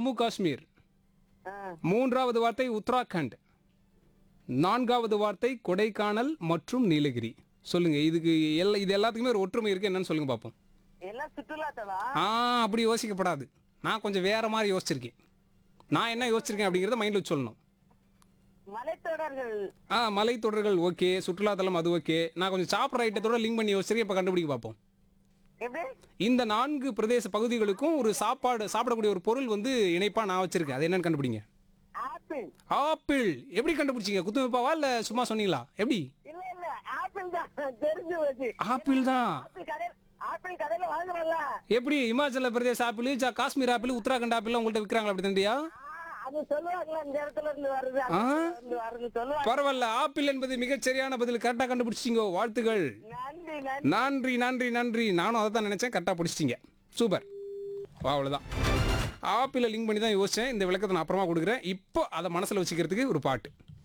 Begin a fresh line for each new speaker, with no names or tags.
ஜம்மு காஷ்மீர்
ஆ,
மூன்றாவது வார்த்தை உத்தராகண்ட் நான்காவது வார்த்தை கொடைக்கானல் மற்றும் நீலகிரி சொல்லுங்க இதுக்கு எல்லா இது எல்லாத்துக்குமே ஒரு ஒற்றுமை இருக்கு என்னன்னு சொல்லுங்க பார்ப்போம்
எல்லாம் சுற்றுலாத்தலா
ஆ அப்படி யோசிக்கப்படாது நான் கொஞ்சம் வேற மாதிரி யோசிச்சிருக்கேன் நான் என்ன யோசிச்சிருக்கேன் அப்படிங்கிறத மைண்டில் வச்சு சொல்லணும்
மலைத்தொடர்கள்
ஆ மலைத்தொடர்கள் ஓகே சுற்றுலாத்தலம் அது ஓகே நான் கொஞ்சம் சாப்பிட்ற ஐட்டத்தோட லிங்க் பண்ணி யோசிச்சிருக்கேன் இப்போ கண்டுபிடிக்க பார்ப்போம்
எப்படி
இந்த நான்கு பிரதேச பகுதிகளுக்கும் ஒரு சாப்பாடு சாப்பிடக்கூடிய ஒரு பொருள் வந்து இணைப்பா நான் வச்சிருக்கேன் அது என்னன்னு கண்டுபிடிங்க
ஆப்பிள்
ஆப்பிள் எப்படி கண்டுபிடிச்சீங்க குத்துமைப்பாவா இல்ல சும்மா சொன்னீங்களா எப்படி
இல்ல இல்ல ஆப்பிள் தான் தெரிஞ்சு போச்சு
ஆப்பிள் தான்
ஆப்பிள் கடையில் ஆப்பிள் கடையில வாங்குறோம்ல
எப்படி இமாச்சல பிரதேச ஆப்பிள் ஜா- காஷ்மீர் ஆப்பிள் உத்தராகண்ட் ஆப்பிள் உங்கள்ட்ட விற்கிறாங்களா அப்படி தண்டியா
ஆ, அது சொல்லுவாங்களா இந்த இடத்துல இருந்து வருது அந்த
ஆ.
இடத்துல இருந்து வருது சொல்லுவாங்க
பரவாயில்ல ஆப்பிள் என்பது மிகச் சரியான பதில் கரெக்டா கண்டுபிடிச்சிங்க வாழ்த்துகள்
நன்றி நன்றி
நன்றி நன்றி நன்றி நானும் அதை தான் நினைச்சேன் கரெக்டாக பிடிச்சிட்டிங்க சூப்பர் அவ்வளோதான் ஆப்பிளை லிங்க் பண்ணி தான் யோசிச்சேன் இந்த விளக்கத்தை நான் அப்புறமா கொடுக்குறேன் இப்போ அதை மனசில் வச்சுக்கிறதுக்கு ஒரு பாட்டு